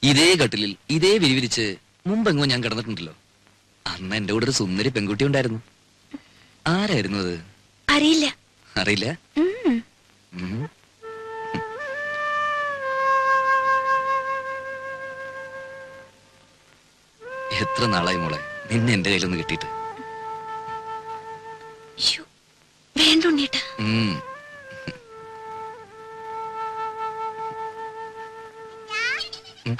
ഇതേ കട്ടിലിൽ ഇതേ വിരിവിരിച്ച് മുമ്പെങ്ങോ ഞാൻ കിടന്നിട്ടുണ്ടല്ലോ അന്ന് എന്റെ കൂടെ ഒരു സുന്ദരി പെൺകുട്ടി ഉണ്ടായിരുന്നു ആരായിരുന്നു അത് അറിയില്ല അറിയില്ല ഉം. ഉം. എത്ര നാളായി മോളെ നിന്നെ എന്റെ കയ്യിലൊന്ന് കിട്ടിയിട്ട് ശ്ശോ, വേണ്ട ഉണ്ണീട്ടാ ഉം. ഉം.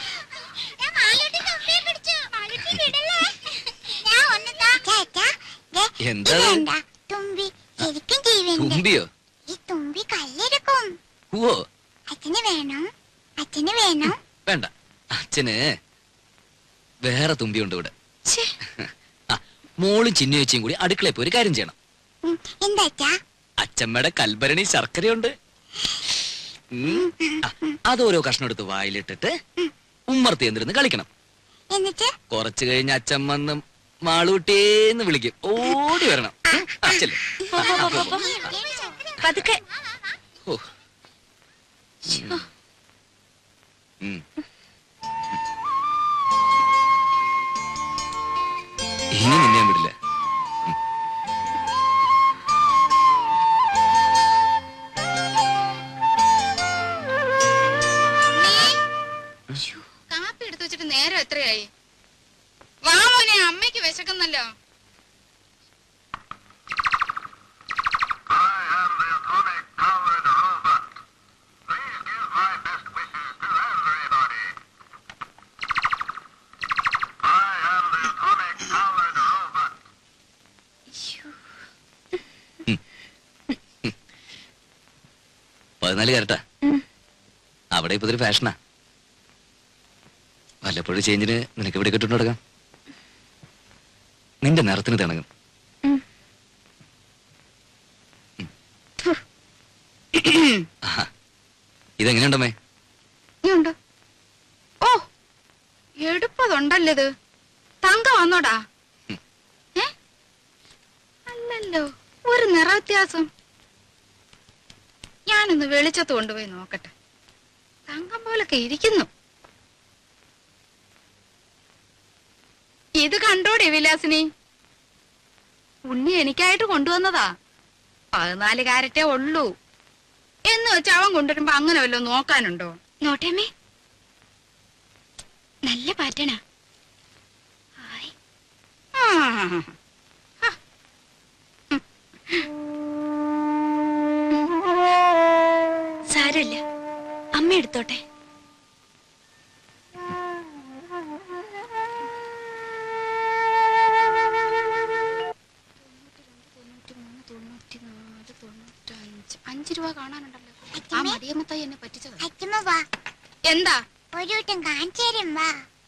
എന്താ അത്? തുമ്പി ശരിക്കും ജീവനുണ്ട് തുമ്പിയോ ഈ തുമ്പി കല്ലെടുക്കും ഓ അച്ഛന് വേണം അച്ഛന് വേണം വേണ്ട അച്ഛന് വേറെ തുമ്പിയുണ്ട് ഇവിടെ ഛേ, ആ മോളും ചിന്നു ചേച്ചിയും കൂടി അടുക്കളയിൽ പോയി ഒരു കാര്യം ചെയ്യണം ഉം, എന്താ അച്ഛാ അച്ഛമ്മയുടെ കൽഭരണി ശർക്കരയുണ്ട് ഉം. ആ, അതോരോ കഷ്ണം എടുത്ത് വായിലിട്ടിട്ട് ഉമ്മർത്തി എന്തിരുന്ന് കളിക്കണം എന്നിട്ട് കുറച്ചു കഴിഞ്ഞ് അച്ഛൻ വന്ന് മാളൂട്ടേന്ന് വിളിക്കും ഓടി വരണം ഉം. ആ, ചെല്ല്. പോ, പോ, പോ, പോ, പോ. പതുക്കെ ഓ. ഉം. ഇനി നിന്നെ ഞാൻ വിടില്ല കാപ്പി എടുത്തു വെച്ചിട്ട് നേരം എത്രയായി വാ മോനെ അമ്മയ്ക്ക് വിശക്കുന്നല്ലോ പതിനാല് കരട്ടാ അവിടെ ഇപ്പൊ ഇതൊരു ഫാഷനാ വല്ലപ്പോഴും ചേഞ്ചിന് നിനക്ക് ഇവിടെ കിട്ടുന്നു തുടങ്ങാം നിന്റെ നിറത്തിന് തിണങ്ങും ഉം. ഉം. ആഹാ. ഇതെങ്ങനെയുണ്ടമ്മേ ഇനിയുണ്ട് ഓ എടുപ്പതുണ്ടല്ലോ ഇത് തങ്ക വന്നോടാ ഉം. ഏ അല്ലല്ലോ ഒരു നിറ വ്യത്യാസം ഞാനൊന്ന് വെളിച്ചത്ത് കൊണ്ടുപോയി നോക്കട്ടെ തങ്കം പോലൊക്കെ ഇരിക്കുന്നു ഇത് കണ്ടോടെ വിലാസിനി ഉണ്ണി എനിക്കായിട്ട് കൊണ്ടുവന്നതാ പതിനാല് കാരറ്റേ ഉള്ളൂ എന്ന് വെച്ച് അവൻ കൊണ്ടുവരുമ്പോ അങ്ങനെ വല്ലതും നോക്കാനുണ്ടോ നോട്ടേമ്മേ നല്ല പാറ്റണാ ഹായ് ആ. സാരമില്ല അമ്മ എടുത്തോട്ടെ അഞ്ചു രൂപ കാണാനുണ്ടല്ലോ ആ അച്ഛമ്മേ? മടിയമ്മത്തായി എന്നെ പറ്റിച്ചത് അച്ഛമ്മ വാ എന്താ ഒരു വട്ടം കാണിച്ചു തരും വാ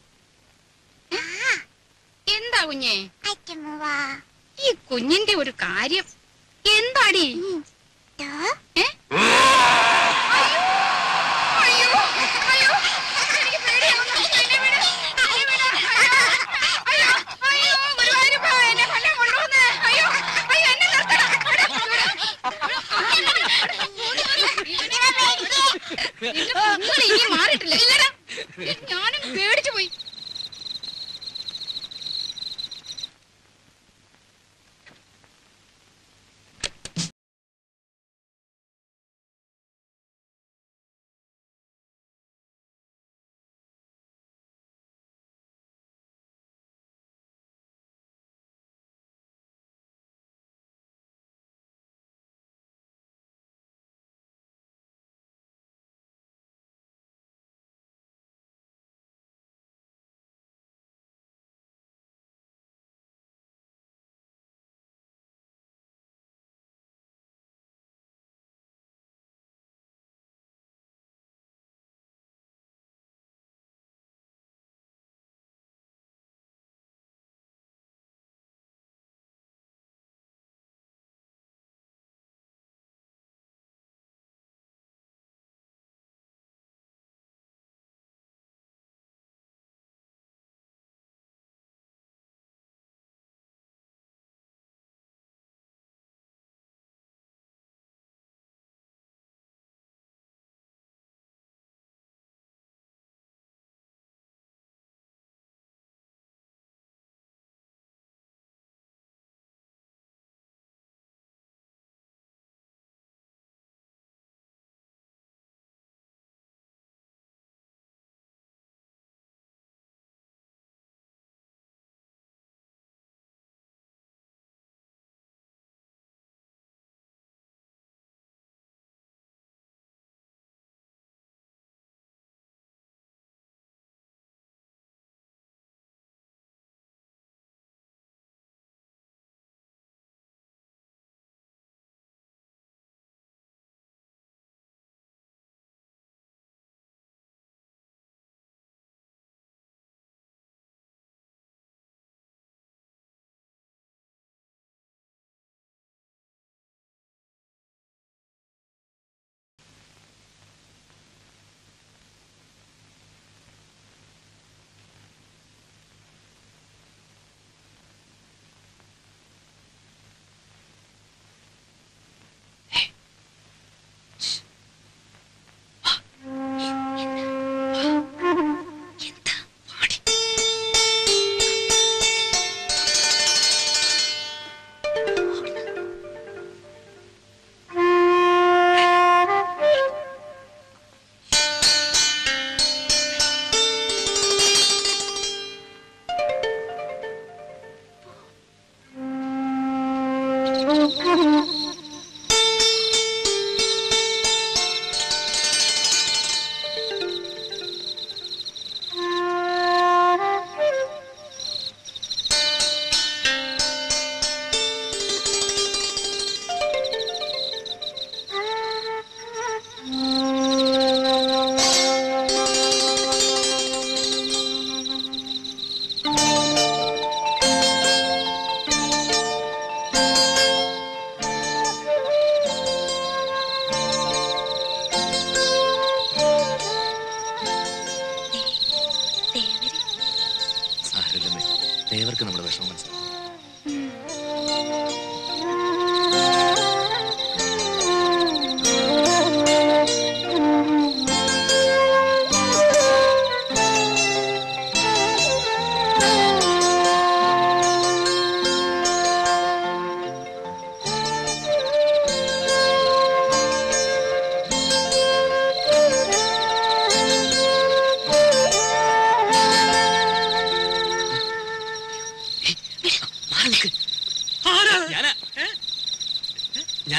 ആ എന്താ കുഞ്ഞേ അച്ഛമ്മ വാ ഈ കുഞ്ഞിന്റെ ഒരു കാര്യം എന്താടി ഉം. ദോ, ഏ? അയ്യോ! അയ്യോ! അയ്യോ! എനിക്ക് പേടിയാവുന്നു. എന്നെ വിട്. എന്നെ വിട്. അയ്യോ! അയ്യോ! അയ്യോ! ഗുരുവായൂരപ്പ, എന്നെ കൊല്ലാൻ കൊണ്ടുവന്നേ. അയ്യോ! അയ്യോ, എന്നെ നിർത്തണം. വിട്. വിട്. നിന്റെ കുഞ്ഞുങ്ങൾ ഇനി മാറിയിട്ടില്ല ഇല്ലടാ ഞാനും പേടിച്ചു പോയി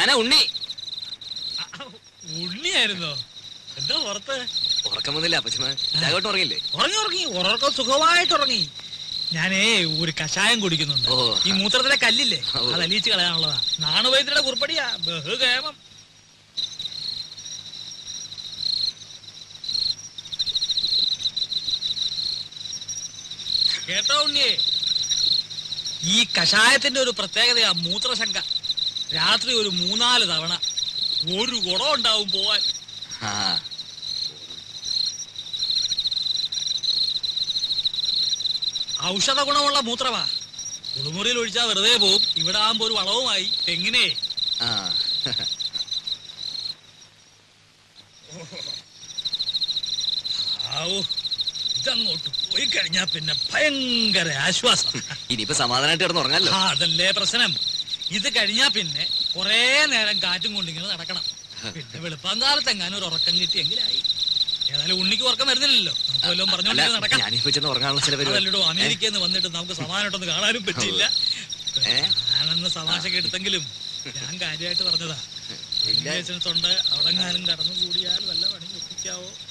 ഞാനാ ഉണ്ണി ഉണ്ണിയായിരുന്നോ എന്താ പുറത്ത് ഉറക്കം വന്നില്ല അപ്പച്ചമ്മ ജാഗോട്ട് ഉറങ്ങില്ലേ ഉറങ്ങി ഉറങ്ങി ഉറക്കം സുഖമായിട്ട് ഉറങ്ങി ഞാനേ ഒരു കഷായം കുടിക്കുന്നുണ്ട് ഓ. ഈ മൂത്രത്തിലെ കല്ലില്ലേ ഓ. അത് അലിയിച്ച് കളയാനുള്ളതാ നാണുവൈദ്യരുടെ കുറിപ്പടിയാ ബഹുകേമം കേട്ടോ ഉണ്ണിയേ ഈ കഷായത്തിന്റെ ഒരു പ്രത്യേകതയാ മൂത്രശങ്ക രാത്രി ഒരു മൂന്നാല് തവണ ഒരു കുടം ഉണ്ടാവും പോവാൻ ആ ഔഷധ ഗുണമുള്ള മൂത്രമാ കുളിമുറിയിൽ ഒഴിച്ചാൽ വെറുതെ പോവും ഇവിടെ ആകുമ്പോ ഒരു വളവുമായി തെങ്ങിനെ ആ ആവൂ ഇതങ്ങോട്ട് പോയി കഴിഞ്ഞാ പിന്നെ ഭയങ്കര ആശ്വാസം ഇനിയിപ്പോ സമാധാനമായിട്ട് കിടന്ന് ഉറങ്ങാലോ ആ, അതല്ലേ പ്രശ്നം ഇത് കഴിഞ്ഞാ പിന്നെ കുറേ നേരം കാറ്റും കൊണ്ടിങ്ങനെ നടക്കണം പിന്നെ വെളുപ്പാങ്കാലത്ത് എങ്ങാനും ഒരു ഉറക്കം കിട്ടിയെങ്കിലായി ഏതായാലും ഉണ്ണിക്ക് ഉറക്കം വരുന്നില്ലല്ലോ നമുക്ക് വല്ലതും അല്ല പറഞ്ഞോണ്ട് നടക്കാം ഞാനിപ്പോ ചെന്ന് ഉറങ്ങാനുള്ള ചില പരിപാടി അതല്ലടോ അമേരിക്കയിൽ നിന്ന് വന്നിട്ട് നമുക്ക് സമാധാനമായിട്ടൊന്ന് കാണാനും പറ്റില്ല ഏ? ഞാനെന്ന് തമാശക്ക് എടുത്തെങ്കിലും ഞാൻ കാര്യമായിട്ട് പറഞ്ഞതാ ഇല്ല. ഉണ്ട് അവിടെ കടന്നു കൂടിയാൽ വല്ല പണി ഒപ്പിക്കാവോ